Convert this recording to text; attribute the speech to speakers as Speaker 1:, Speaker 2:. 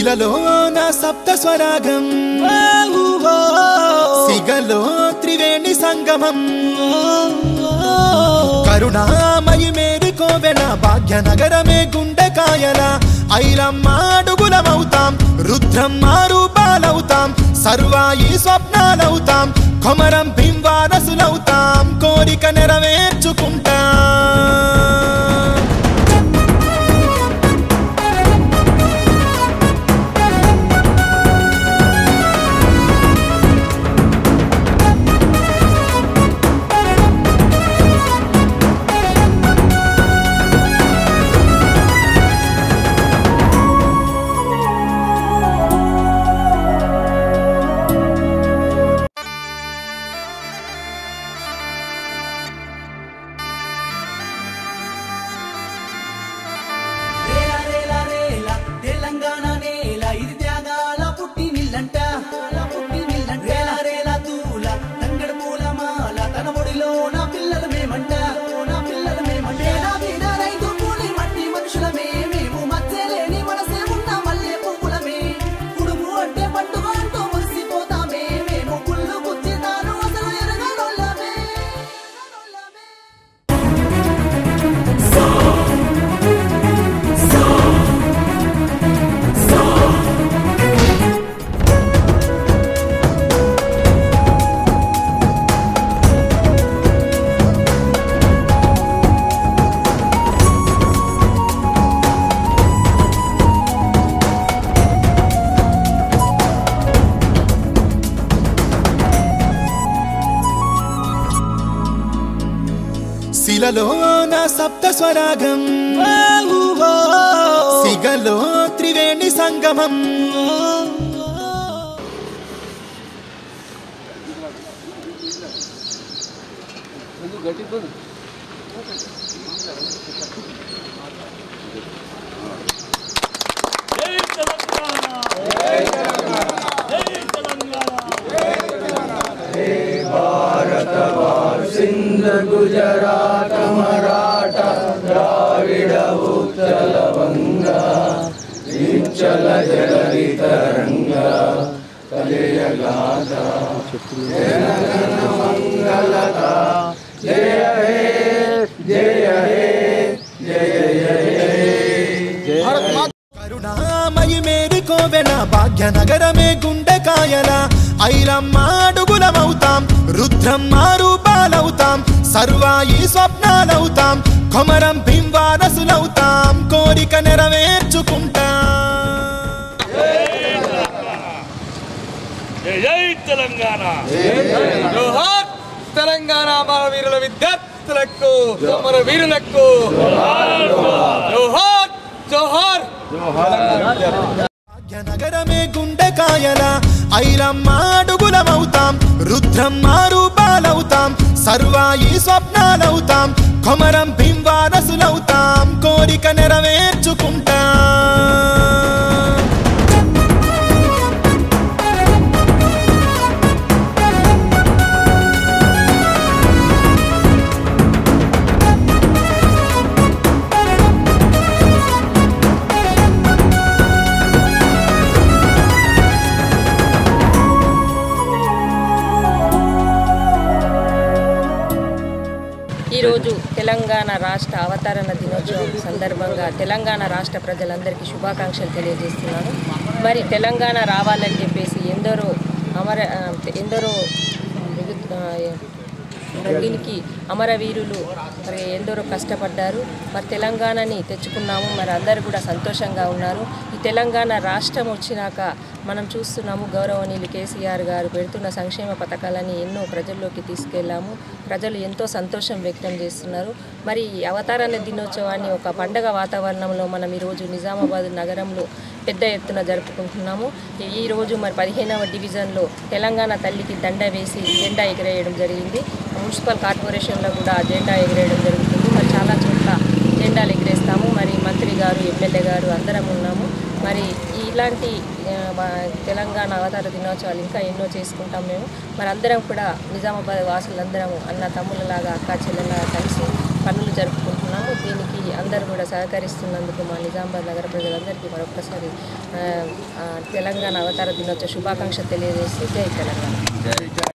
Speaker 1: శిలలో నా సప్త స్వరాగం సిగలో త్రివేణి సంగమం కరుణామయి మేరి కోవెన భాగ్యనగరమే గుండెకాయల ఐలమ్మ అడుగులమవుతాం రుద్రమ్మ రూపాలవుతాం సర్వాయి స్వప్నాలవుతాం కొమరం బింవారసులవుతాం కోరిక నెరవేర్చుకుంటాం
Speaker 2: రేల రేల రేల తెలంగాణ నేల ఇది త్యాగాల పుట్టి నిల్లంట పుట్టి నిల్లంట రేల రేల తూల తంగడు పూల మాల తన ఒడిలో నా పిల్లలు మేమంట నా పిల్లలు మేమంట పేద బీద రైతు కూలి మట్టి మనుషులమే మేము మచ్చలేని మనసే ఉన్న మల్లె పువ్వులమే కుడుము అంటే పట్టుగా అంటూ మురిసిపోతామే మేము కుళ్ళు గుచ్చితాను అసలు ఎరగనోళ్ళమే
Speaker 1: శిలలో నా సప్త స్వరాగం సిగలో త్రివేణి సంగమం కరుణామయి మేరి కోవెన భాగ్యనగరమే గుండెకాయల ఐలమ్మ అడుగులమవుతాం రుద్రమ్మ రూపాలవుతాం సర్వాయి స్వప్నాలవుతాం కొమరం బింవారసులవుతాం కోరిక నెరవేర్చుకుంటాం
Speaker 3: జై జై తెలంగాణ
Speaker 4: జోహార్ తెలంగాణ మన వీరుల విద్యార్థులకు మన వీరులకు జోహార్ జోహార్
Speaker 1: భాగ్యనగరమే గుండెకాయల ఐలమ్మ అడుగులమవుతాం రుద్రమ్మ రూపాలవుతాం సర్వాయి స్వప్నాలవుతాం కొమరం బింవారసులవుతాం కోరిక నెరవేర్చుకుంటాం
Speaker 5: ఈరోజు తెలంగాణ రాష్ట్ర అవతరణ దినోత్సవం సందర్భంగా తెలంగాణ రాష్ట్ర ప్రజలందరికీ శుభాకాంక్షలు తెలియజేస్తున్నాను మరి తెలంగాణ రావాలని చెప్పేసి ఎందరో అమర ఆ, ఎందరో మిగు- ఆ, దీనికి అమరవీరులు మరి ఎందరో కష్టపడ్డారు మరి తెలంగాణని తెచ్చుకున్నాము మరి అందరూ కూడా సంతోషంగా ఉన్నారు ఈ తెలంగాణ రాష్ట్రం వచ్చినాక మనం చూస్తున్నాము గౌరవనీయులు కేసీఆర్ గారు పెడుతున్న సంక్షేమ పథకాలని ఎన్నో ప్రజల్లోకి తీసుకెళ్ళాము ప్రజలు ఎంతో సంతోషం వ్యక్తం చేస్తున్నారు మరి ఈ అవతారణ దినోత్సవాన్ని ఒక పండగ వాతావరణంలో మనం ఈరోజు నిజామాబాద్ నగరంలో పెద్ద ఎత్తున జరుపుకుంటున్నాము ఈ- ఈ రోజు మరి పదిహేనవ డివిజన్లో తెలంగాణ తల్లికి దండ వేసి జెండా ఎగిరేయడం జరిగింది మున్సిపల్ కార్పొరేషన్లో కూడా జెండా ఎగిరేయడం జరుగుతుంది మరి చాలా చోట్ల జెండాలు ఎగిరేస్తాము మరి మంత్రి గారు ఎమ్మెల్యే గారు అందరం ఉన్నాము మరి ఇలాంటి ఆ, మా తెలంగాణ అవతార దినోత్సవాలు ఇంకా ఎన్నో చేసుకుంటాం మేము మరి అందరం కూడా నిజామాబాద్ వాసులందరము అన్న తమ్ముళ్ళలాగా అక్క చెల్లెలాగా కలిసి పనులు జరుపుకుంటున్నాము దీనికి అందరూ కూడా సహకరిస్తున్నందుకు మా నిజామాబాద్ నగర ప్రజలందరికీ మరొకసారి ఆ, ఆ, తెలంగాణ అవతార దినోత్సవ శుభాకాంక్షలు తెలియజేసి జై తెలంగాణ